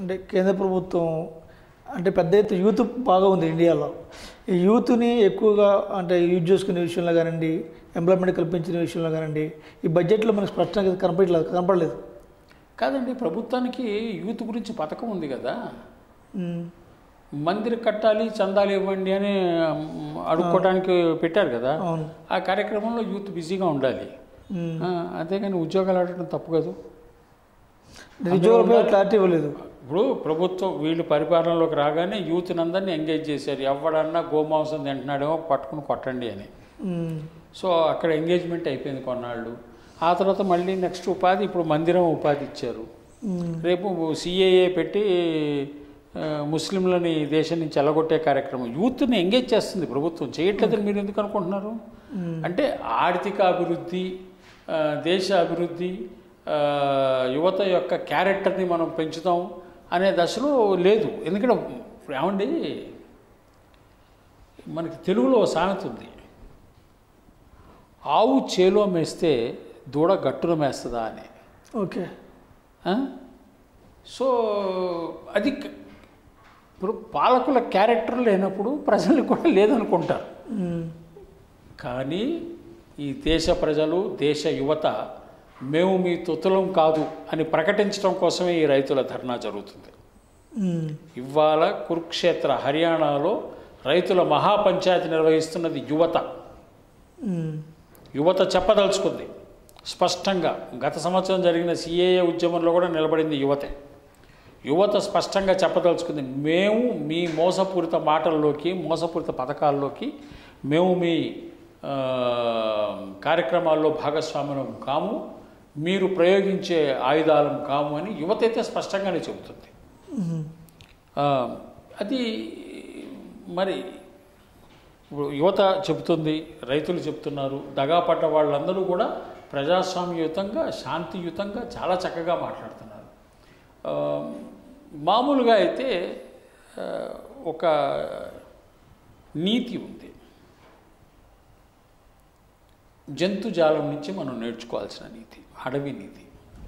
అంటే కేంద్ర ప్రభుత్వం అంటే పెద్ద ఎత్తున యూత్ బాగా ఉంది ఇండియాలో ఈ యూత్ని ఎక్కువగా అంటే యూజ్ చేసుకునే విషయంలో కానివ్వండి ఎంప్లాయ్మెంట్ కల్పించిన విషయంలో కానివ్వండి ఈ బడ్జెట్లో మనకు స్పష్టంగా కనపడలేదు కనపడలేదు కాదండి ప్రభుత్వానికి యూత్ గురించి పథకం ఉంది కదా ఉమ్, మందిర్ కట్టాలి చందాలు ఇవ్వండి అని మ్, అడుక్కోవడానికి పెట్టారు కదా అవును ఆ కార్యక్రమంలో యూత్ బిజీగా ఉండాలి ఉమ్. ఆ, అంతేగాని ఉద్యోగాలు ఆడటం తప్పు కాదు నిరుద్యోగులపై క్లారిటీ ఇవ్వలేదు ఇప్పుడు ప్రభుత్వం వీళ్ళు పరిపాలనలోకి రాగానే యూత్ అందరినీ ఎంగేజ్ చేశారు ఎవడన్నా గోమాంసం తింటున్నాడేమో పట్టుకుని కొట్టండి అని ఉమ్, సో అక్కడ ఎంగేజ్మెంట్ అయిపోయింది కొన్నాళ్ళు ఆ తర్వాత మళ్ళీ నెక్స్ట్ ఉపాధి ఇప్పుడు మందిరం ఉపాధి ఇచ్చారు ఉమ్, రేపు సిఏఏ పెట్టి ఆ, ముస్లింలని దేశం నుంచి ఎల్లగొట్టే కార్యక్రమం యూత్ని ఎంగేజ్ చేస్తుంది ప్రభుత్వం చేయట్లేదని మీరు ఎందుకు అనుకుంటున్నారు ఉమ్, అంటే ఆర్థిక అభివృద్ధి ఆ, దేశ అభివృద్ధి ఆ, యువత యొక్క క్యారెక్టర్ని మనం పెంచుతాం అనే దశలో లేదు ఎందుకంటే ఇప్పుడు ఏమండి మనకి తెలుగులో ఓ సామెత ఉంది ఆవు చేలో మేస్తే దూడ గట్టున మేస్తుందా అని ఓకే ఆ? సో అది క- ఇప్పుడు పాలకుల క్యారెక్టర్ లేనప్పుడు ప్రజలకు కూడా లేదనుకుంటారు ఉమ్, కానీ ఈ దేశ ప్రజలు దేశ యువత మేము మీ తుతులం కాదు అని ప్రకటించడం కోసమే ఈ రైతుల ధర్నా జరుగుతుంది ఉమ్, ఇవాళ కురుక్షేత్ర హర్యానాలో రైతుల మహాపంచాయతీ నిర్వహిస్తున్నది యువత ఉమ్, యువత చెప్పదలుచుకుంది స్పష్టంగా గత సంవత్సరం జరిగిన సిఏఏ ఉద్యమంలో కూడా నిలబడింది యువతే యువత స్పష్టంగా చెప్పదలుచుకుంది మేము మీ మోసపూరిత మాటల్లోకి మోసపూరిత పథకాల్లోకి మేము మీ ఆ, కార్యక్రమాల్లో భాగస్వామ్యం కాము మీరు ప్రయోగించే ఆయుధాలం కాము అని యువత అయితే స్పష్టంగానే చెబుతుంది ఉమ్, ఆ, అది మరి ఇప్పుడు యువత చెబుతుంది రైతులు చెప్తున్నారు దగాపడ్డ వాళ్ళందరూ కూడా ప్రజాస్వామ్యయుతంగా శాంతియుతంగా చాలా చక్కగా మాట్లాడుతున్నారు ఆ, మామూలుగా అయితే ఆ, ఒక నీతి ఉంది జంతుజాలం నుంచి మనం నేర్చుకోవాల్సిన నీతి అడవి నీతి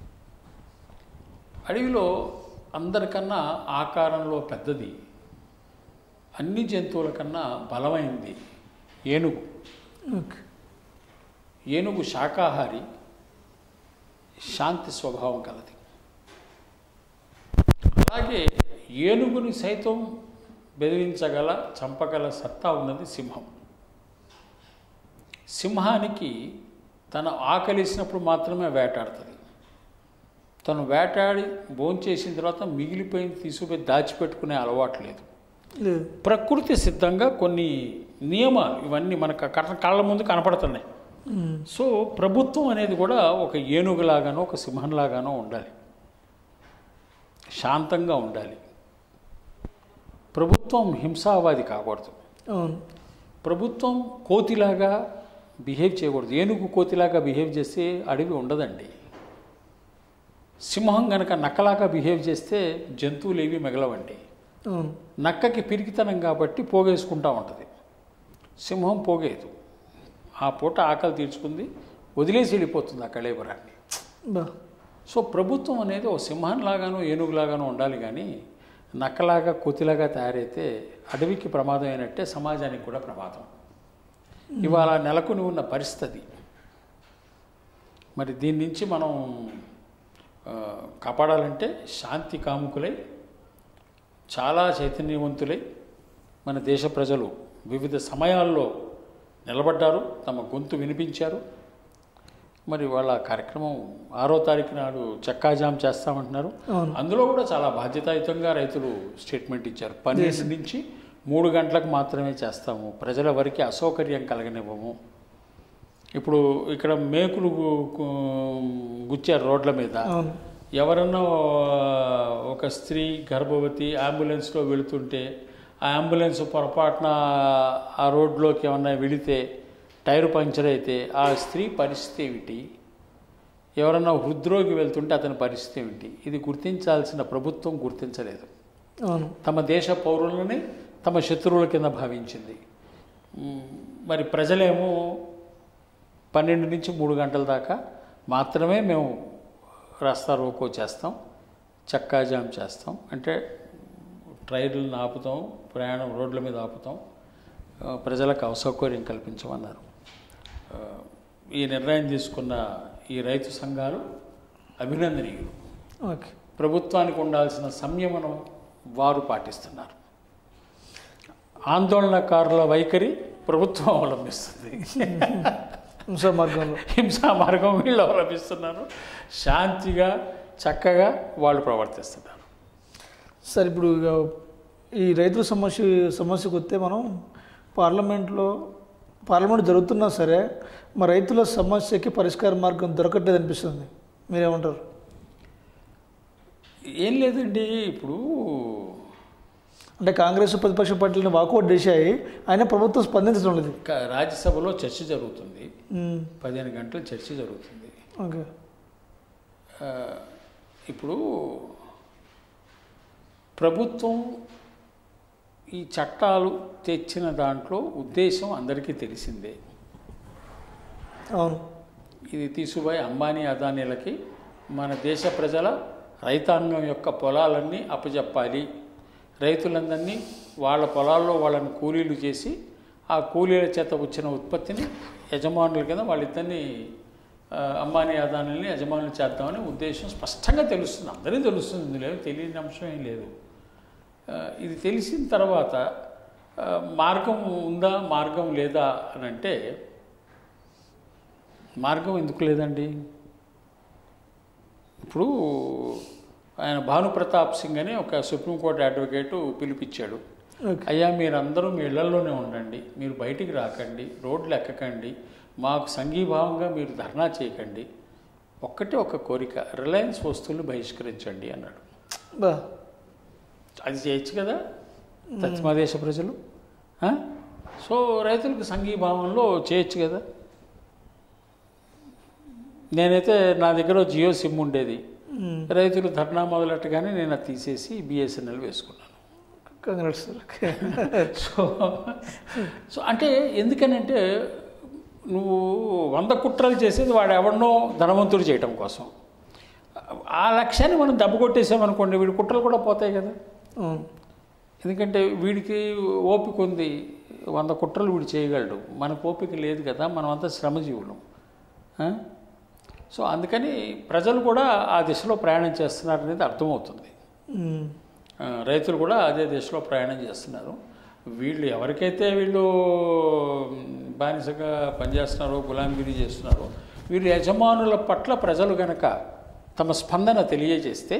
అడవిలో అందరికన్నా ఆకారంలో పెద్దది అన్ని జంతువుల కన్నా బలమైంది ఏనుగు ఓకే ఏనుగు శాకాహారి శాంతి స్వభావం కలది అలాగే ఏనుగుని సైతం బెదిరించగల చంపగల సత్తా ఉన్నది సింహం సింహానికి తన ఆకలిసినప్పుడు మాత్రమే వేటాడుతుంది తను వేటాడి భోంచేసిన తర్వాత మిగిలిపోయింది తీసుకుపోయి దాచిపెట్టుకునే అలవాటు లేదు లేదు ప్రకృతి సిద్ధంగా కొన్ని నియమాలు ఇవన్నీ మనకు కళ్ళ- కళ్ళ ముందు కనపడుతున్నాయి ఉమ్, సో ప్రభుత్వం అనేది కూడా ఒక ఏనుగులాగానో ఒక సింహంలాగానో ఉండాలి శాంతంగా ఉండాలి ప్రభుత్వం హింసావాది కాకూడదు అవును ప్రభుత్వం కోతిలాగా బిహేవ్ చేయకూడదు ఏనుగు కోతిలాగా బిహేవ్ చేస్తే అడవి ఉండదండి సింహం గనక నక్కలాగా బిహేవ్ చేస్తే జంతువులు ఏవి మిగలవండి అవును నక్కకి పిరికితనం కాబట్టి పోగేసుకుంటా ఉంటుంది సింహం పోగేదు ఆ పూట ఆకలి తీర్చుకుంది వదిలేసి వెళ్ళిపోతుంది ఆ కళేబరాన్ని బా సో ప్రభుత్వం అనేది ఓ సింహంలాగానో ఏనుగులాగానో ఉండాలి కానీ నక్కలాగా కొతిలాగా తయారైతే అడవికి ప్రమాదం అయినట్టే సమాజానికి కూడా ప్రమాదం ఇవాళ నెలకొని ఉన్న పరిస్థితి మరి దీని నుంచి మనం ఆ, కాపాడాలంటే శాంతి కాముకులై చాలా చైతన్యవంతులై మన దేశ ప్రజలు వివిధ సమయాల్లో నిలబడ్డారు తమ గొంతు వినిపించారు మరి వాళ్ళ కార్యక్రమం ఆరో తారీఖు నాడు చక్కాజామ్ చేస్తామంటున్నారు అవును అందులో కూడా చాలా బాధ్యతాయుతంగా రైతులు స్టేట్మెంట్ ఇచ్చారు పన్నెండు నుంచి మూడు గంటలకు మాత్రమే చేస్తాము ప్రజల వరకు అసౌకర్యం కలగనివ్వము ఇప్పుడు ఇక్కడ మేకులు గు- గు- గుచ్చారు రోడ్ల మీద అవును ఎవరన్నా ఒక స్త్రీ గర్భవతి అంబులెన్స్లో వెళుతుంటే ఆ అంబులెన్స్ పొరపాటున ఆ రోడ్లోకి ఏమన్నా వెళితే టైర్ పంచర్ అయితే ఆ స్త్రీ పరిస్థితి ఏమిటి ఎవరన్నా హృద్రోగి వెళ్తుంటే అతని పరిస్థితి ఏమిటి ఇది గుర్తించాల్సిన ప్రభుత్వం గుర్తించలేదు అవును తమ దేశ పౌరులని తమ శత్రువుల కింద భావించింది మ్, మరి ప్రజలేమో పన్నెండు నుంచి మూడు గంటల దాకా మాత్రమే మేము రస్తా రోకో చేస్తాం చక్కా జామ్ చేస్తాం అంటే ట్రైన్లను ఆపుతాం ప్రయాణం రోడ్ల మీద ఆపుతాం ఆ, ప్రజలకు అసౌకర్యం కల్పించమన్నారు ఆ, ఈ నిర్ణయం తీసుకున్న ఈ రైతు సంఘాలు అభినందనీయులు ఓకే ప్రభుత్వానికి ఉండాల్సిన సంయమనం వారు పాటిస్తున్నారు ఆందోళనకారుల వైఖరి ప్రభుత్వం అవలంబిస్తుంది హింసా మార్గంలో హింసా మార్గం వీళ్ళు అవలంబిస్తున్నారు శాంతిగా చక్కగా వాళ్ళు ప్రవర్తిస్తున్నారు సార్ ఇప్పుడు ఇక ఈ రైతుల సమస్య సమస్యకు వస్తే మనం పార్లమెంట్లో పార్లమెంట్ జరుగుతున్నా సరే మా రైతుల సమస్యకి పరిష్కార మార్గం దొరకట్లేదు అనిపిస్తుంది మీరేమంటారు ఏం లేదండి ఇప్పుడు అంటే కాంగ్రెస్ ప్రతిపక్ష పార్టీలను వాకౌట్ చేశాయి అయినా ప్రభుత్వం స్పందించడం లేదు క- రాజ్యసభలో చర్చ జరుగుతుంది మ్మ్. పదిహేను గంటలు చర్చ జరుగుతుంది ఓకే ఆ, ఇప్పుడు ప్రభుత్వం ఈ చట్టాలు తెచ్చిన దాంట్లో ఉద్దేశం అందరికీ తెలిసిందే అవును ఇది తీసుకుపోయి అంబానీ అదానీలకి మన దేశ ప్రజల రైతాంగం యొక్క పొలాలన్నీ అప్పచెప్పాలి రైతులందరినీ వాళ్ళ పొలాల్లో వాళ్ళని కూలీలు చేసి ఆ కూలీల చేత వచ్చిన ఉత్పత్తిని యజమానుల కింద వాళ్ళిద్దరిని ఆ, అంబానీ అదానీలని యజమానులు చేద్దామని ఉద్దేశం స్పష్టంగా తెలుస్తుంది అందరికీ తెలుస్తుంది ఇందులో ఏమీ తెలియని అంశం ఏం లేదు ఆ, ఇది తెలిసిన తర్వాత ఆ, మార్గం ఉందా మార్గం లేదా అని అంటే మార్గం ఎందుకు లేదండి ఇప్పుడు ఆయన భానుప్రతాప్ సింగ్ అని ఒక సుప్రీంకోర్టు అడ్వకేటు పిలిపించాడు ఓకే అయ్యా మీరందరూ మీ ఇళ్లలోనే ఉండండి మీరు బయటికి రాకండి రోడ్లు ఎక్కకండి మాకు సంఘీభావంగా మీరు ధర్నా చేయకండి ఒక్కటే ఒక కోరిక రిలయన్స్ వస్తువులు బహిష్కరించండి అన్నాడు బా అది చేయొచ్చు కదా పశ్చిమదేశ ప్రజలు ఆ? సో రైతులకు సంఘీభావంలో చేయొచ్చు కదా నేనైతే నా దగ్గర జియో సిమ్ ఉండేది మ్మ్. రైతులు ధర్నా మొదలెట్టగానే నేను అది తీసేసి బిఎస్ఎన్ఎల్ వేసుకున్నాను congrats sir okay so so అంటే ఎందుకనంటే నువ్వు వంద కుట్రలు చేసేది వాడు ఎవరినో ధనవంతుడు చేయటం కోసం ఆ లక్ష్యాన్ని మనం దెబ్బ కొట్టేసామనుకోండి వీడి కుట్రలు కూడా పోతాయి కదా అవును ఎందుకంటే వీడికి ఓపిక ఉంది వంద కుట్రలు వీడు చేయగలడు మనకు ఓపిక లేదు కదా మనం అంతా శ్రమజీవులం ఆ? సో అందుకని ప్రజలు కూడా ఆ దిశలో ప్రయాణం చేస్తున్నారు అనేది అర్థమవుతుంది మ్మ్. ఆ, రైతులు కూడా అదే దిశలో ప్రయాణం చేస్తున్నారు వీళ్ళు ఎవరికైతే వీళ్ళు మ్, బానిసగా పనిచేస్తున్నారో గులాంగిరి చేస్తున్నారో వీళ్ళు యజమానుల పట్ల ప్రజలు గనక తమ స్పందన తెలియజేస్తే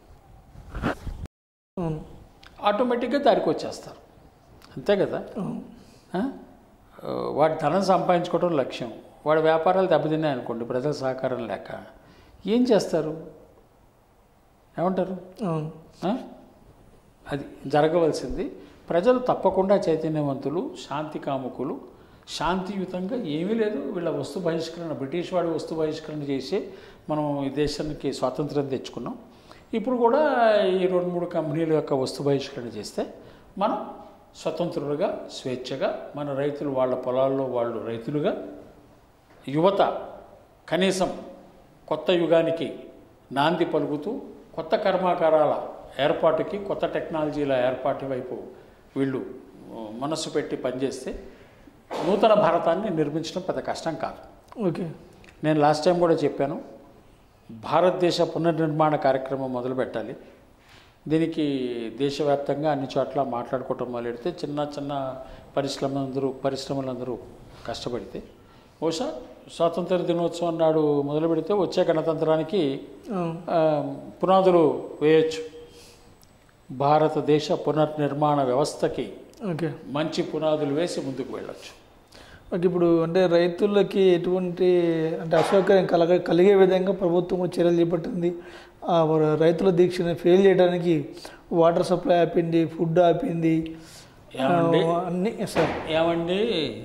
అవును ఆటోమేటిక్గా దారికి వచ్చేస్తారు అంతే కదా అవును ఆ? ఆ, వాడి ధనం సంపాదించుకోవడం లక్ష్యం వాడి వ్యాపారాలు దెబ్బతిన్నాయి అనుకోండి ప్రజల సహకారం లేక ఏం చేస్తారు ఏమంటారు అవును ఆ? అది జరగవలసింది ప్రజలు తప్పకుండా చైతన్యవంతులు శాంతి కాముకులు శాంతియుతంగా ఏమీ లేదు వీళ్ళ వస్తు బహిష్కరణ బ్రిటిష్ వాడి వస్తు బహిష్కరణ చేసి మనం ఈ దేశానికి స్వాతంత్రం తెచ్చుకున్నాం ఇప్పుడు కూడా ఈ రెండు మూడు కంపెనీల యొక్క వస్తు బహిష్కరణ చేస్తే మనం స్వతంత్రులుగా స్వేచ్ఛగా మన రైతులు వాళ్ళ పొలాల్లో వాళ్ళు రైతులుగా యువత కనీసం కొత్త యుగానికి నాంది పలుకుతూ కొత్త కర్మాగారాల ఏర్పాటుకి కొత్త టెక్నాలజీల ఏర్పాటు వైపు వీళ్ళు ఆ, మనస్సు పెట్టి పనిచేస్తే నూతన భారతాన్ని నిర్మించడం పెద్ద కష్టం కాదు ఓకే నేను లాస్ట్ టైం కూడా చెప్పాను భారతదేశ పునర్నిర్మాణ కార్యక్రమం మొదలు పెట్టాలి దీనికి దేశవ్యాప్తంగా అన్ని చోట్ల మాట్లాడుకోవటం మొదలెడితే చిన్న చిన్న పరిశ్రమలందరూ పరిశ్రమలందరూ కష్టపడితే బహుశా స్వాతంత్ర దినోత్సవం నాడు మొదలు పెడితే వచ్చే గణతంత్రానికి అవును ఆ, పునాదులు వేయొచ్చు భారతదేశ పునర్నిర్మాణ వ్యవస్థకి ఓకే మంచి పునాదులు వేసి ముందుకు వెళ్ళొచ్చు ఓకే ఇప్పుడు అంటే రైతులకి ఎటువంటి అంటే అసౌకర్యం కలగ కలిగే విధంగా ప్రభుత్వం కూడా చర్యలు చేపట్టింది ఆ ర- రైతుల దీక్షని ఫెయిల్ చేయడానికి వాటర్ సప్లై ఆపింది ఫుడ్ ఆపింది ఆ, ఏమండి? అన్ని సార్ ఏమండి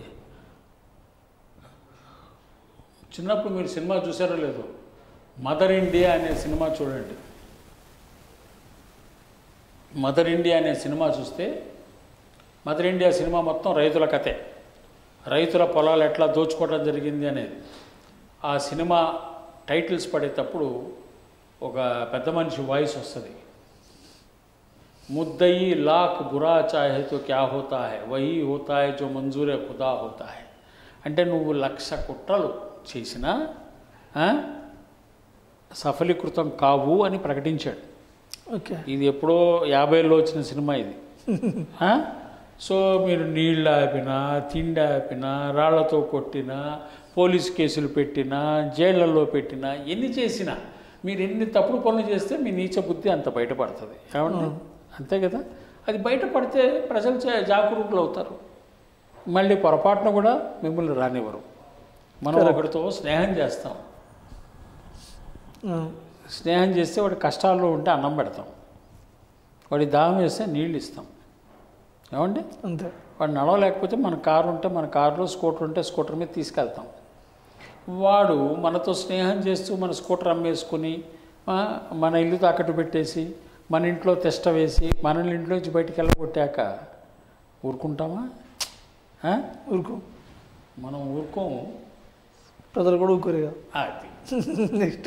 చిన్నప్పుడు మీరు సినిమా చూసారో లేదో మదర్ ఇండియా అనే సినిమా చూడండి మదర్ ఇండియా అనే సినిమా చూస్తే మదర్ ఇండియా సినిమా మొత్తం రైతుల కథే రైతుల పొలాలు ఎట్లా దోచుకోవడం జరిగింది అనేది ఆ సినిమా టైటిల్స్ పడేటప్పుడు ఒక పెద్ద మనిషి వాయిస్ వస్తుంది ముద్దయి లాక్ బురా చాహే తో క్యా హోతా హై వహీ హోతా హై జో మంజూరే ఖుదా హోతా హై అంటే నువ్వు లక్ష కుట్రలు చేసినా ఆ, సఫలీకృతం కావు అని ప్రకటించాడు ఓకే ఇది ఎప్పుడో యాభైలో వచ్చిన సినిమా ఇది ఆ? సో మీరు నీళ్ళు ఆపినా తిండి ఆపినా రాళ్లతో కొట్టినా పోలీస్ కేసులు పెట్టినా జైళ్ళల్లో పెట్టినా ఎన్ని చేసినా మీరు ఎన్ని తప్పుడు పనులు చేస్తే మీ నీచ బుద్ధి అంత బయటపడుతుంది ఏమండి అంతే కదా అది బయటపడితే ప్రజలు చే- జాగరూకులు అవుతారు మళ్ళీ పొరపాటున కూడా మిమ్మల్ని రానివ్వరు మనం ఒకరితో స్నేహం చేస్తాం ఆ, స్నేహం చేస్తే వాడి కష్టాల్లో ఉంటే అన్నం పెడతాం వాడి దాహం వేస్తే నీళ్ళు ఇస్తాం ఏమండి అంతే వాడు నడవలేకపోతే మన కారు ఉంటే మన కారులో స్కూటర్ ఉంటే స్కూటర్ మీద తీసుకెళ్తాం వాడు మనతో స్నేహం చేస్తూ మన స్కూటర్ అమ్మేసుకుని ఆ, మన ఇల్లు తాకట్టు పెట్టేసి మన ఇంట్లో తెష్ట వేసి మన ఇంట్లోంచి బయటికి వెళ్ళగొట్టాక ఊరుకుంటామా ఆ? ఊరుకో మనం ఊరుకోము ప్రజలు కూడా ఊరుకోరుగా అది నెక్స్ట్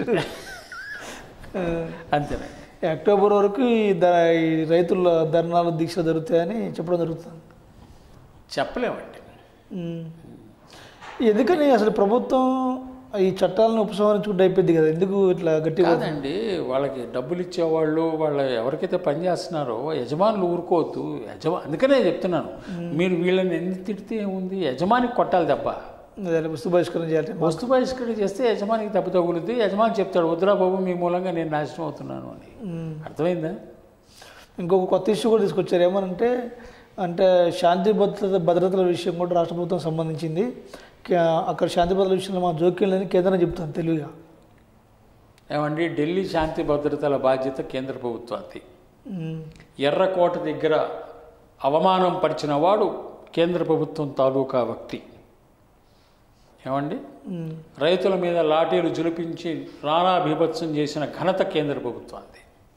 అంతేనే అక్టోబర్ వరకు ఈ ద ఈ రైతుల ధర్నాలు దీక్ష జరుగుతాయని చెప్పడం జరుగుతుంది చెప్పలేమండి ఉమ్. ఎందుకని అసలు ప్రభుత్వం ఈ చట్టాలను ఉపసంహరించుకుంటే అయిపోయింది కదా ఎందుకు ఇట్లా గట్టిగా కాదండి వాళ్ళకి డబ్బులు ఇచ్చేవాళ్ళు వాళ్ళ ఎవరికైతే పని చేస్తున్నారో యజమానులు ఊరుకోవద్దు యజమా అందుకనే చెప్తున్నాను మీరు వీళ్ళని ఎందుకు తిడితే ఏముంది యజమానికి కొట్టాలి దెబ్బ అదే వస్తు బహిష్కరణ చేయాలి వస్తు బహిష్కరణ చేస్తే యజమానికి దెబ్బ తగులుద్ది యజమాని చెప్తాడు వద్దురా బాబు మీ మూలంగా నేను నాశనం అవుతున్నాను అని ఉమ్. అర్థమైందా ఇంకొక కొత్త ఇష్యూ కూడా తీసుకొచ్చారు ఏమనంటే అంటే శాంతి భద్రత భద్రతల విషయం కూడా రాష్ట్ర ప్రభుత్వం సంబంధించింది కే- అక్కడ శాంతి భద్రతల విషయంలో మా జోక్యం లేని కేంద్రం చెప్తాను తెలివిగా ఏమండి ఢిల్లీ శాంతి భద్రతల బాధ్యత కేంద్ర ప్రభుత్వానికి ఉమ్. ఎర్రకోట దగ్గర అవమానం పరిచిన వాడు కేంద్ర ప్రభుత్వం తాలూకా వ్యక్తి ఏమండి ఉమ్. రైతుల మీద లాఠీలు జులిపించి రాణా బీభత్సం చేసిన ఘనత కేంద్ర ప్రభుత్వాన్ని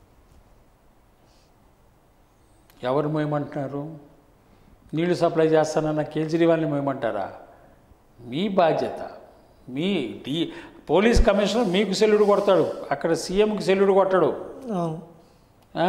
ఎవరు మేమంటున్నారు నీళ్లు సప్లై చేస్తానన్న కేజ్రీవాల్ని మేమంటారా మీ బాధ్యత మీ డి పోలీస్ కమిషనర్ మీకు సెల్లుడు కొడతాడు అక్కడ సీఎంకి సెల్లుడు కొట్టాడు అవును ఆ?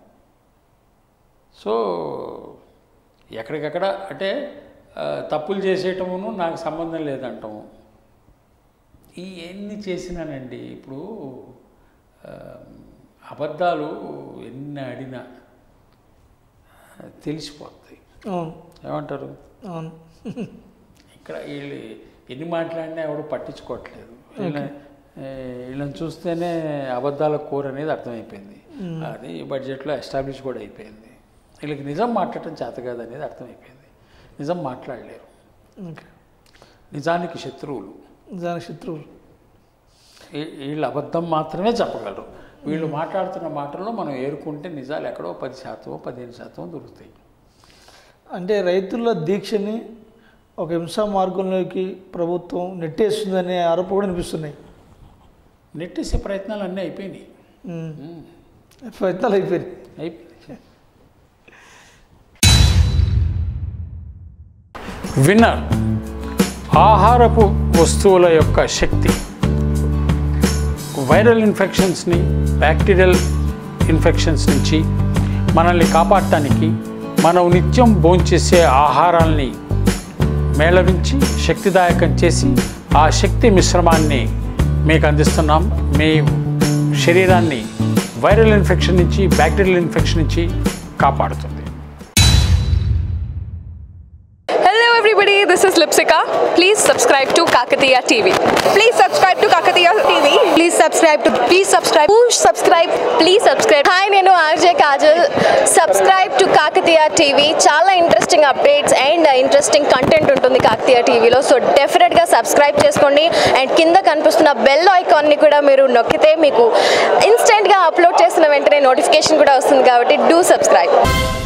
సో ఎక్కడికక్కడ అంటే ఆ, తప్పులు చేసేయటమును నాకు సంబంధం లేదంటాము ఈ ఎన్ని చేసినానండి ఇప్పుడు ఆ, అబద్ధాలు ఎన్ని ఆడినా ఆ, తెలిసిపోతాయి అవును ఏమంటారు అవును ఇక్కడ వీళ్ళు ఎన్ని మాట్లాడినా ఎవడు పట్టించుకోవట్లేదు వీళ్ళని ఏ, వీళ్ళని చూస్తేనే అబద్ధాల కూర అనేది అర్థమైపోయింది అది ఈ బడ్జెట్లో ఎస్టాబ్లిష్ కూడా అయిపోయింది వీళ్ళకి నిజం మాట్లాడటం చేత కాదు అనేది అర్థమైపోయింది నిజం మాట్లాడలేరు ఓకే నిజానికి శత్రువులు దానికి శత్రువులు వీ- వీళ్ళు అబద్ధం మాత్రమే చెప్పగలరు వీళ్ళు మాట్లాడుతున్న మాటల్లో మనం ఏరుకుంటే నిజాలు ఎక్కడో పది శాతం పదిహేను శాతం దొరుకుతాయి అంటే రైతుల దీక్షని ఒక హింసా మార్గంలోకి ప్రభుత్వం నెట్టేస్తుందనే ఆరోపణ కూడా అనిపిస్తున్నాయి నెట్టేసే ప్రయత్నాలు అన్నీ అయిపోయినాయి ఉమ్. ఉమ్, ప్రయత్నాలు అయిపోయినాయి అయిపోయింది విన్నర్ ఆహారపు వస్తువుల యొక్క శక్తి వైరల్ ఇన్ఫెక్షన్స్ని బ్యాక్టీరియల్ ఇన్ఫెక్షన్స్ నుంచి మనల్ని కాపాడటానికి మనం నిత్యం భోంచేసే ఆహారాల్ని మేళవించి శక్తిదాయకం చేసి ఆ శక్తి మిశ్రమాన్ని మీకు అందిస్తున్నాం మీ శరీరాన్ని వైరల్ ఇన్ఫెక్షన్ నుంచి బ్యాక్టీరియల్ ఇన్ఫెక్షన్ నుంచి కాపాడుతుంది Hello everybody, this is Lipsika. Please subscribe to Kakatiya TV. Please subscribe to Kakatiya TV. Please subscribe to. Please subscribe. Push subscribe, please subscribe. Hi, నేను RJ Kajal subscribe to Kakatiya TV చాలా interesting updates and interesting content ఉంటుంది కాకతీయ టీవీలో so డెఫినెట్గా subscribe చేసుకోండి and కింద కనిపిస్తున్న bell ఐకాన్ని కూడా మీరు నొక్కితే మీకు ఇన్స్టెంట్గా అప్లోడ్ చేసిన వెంటనే నోటిఫికేషన్ కూడా వస్తుంది కాబట్టి డూ సబ్స్క్రైబ్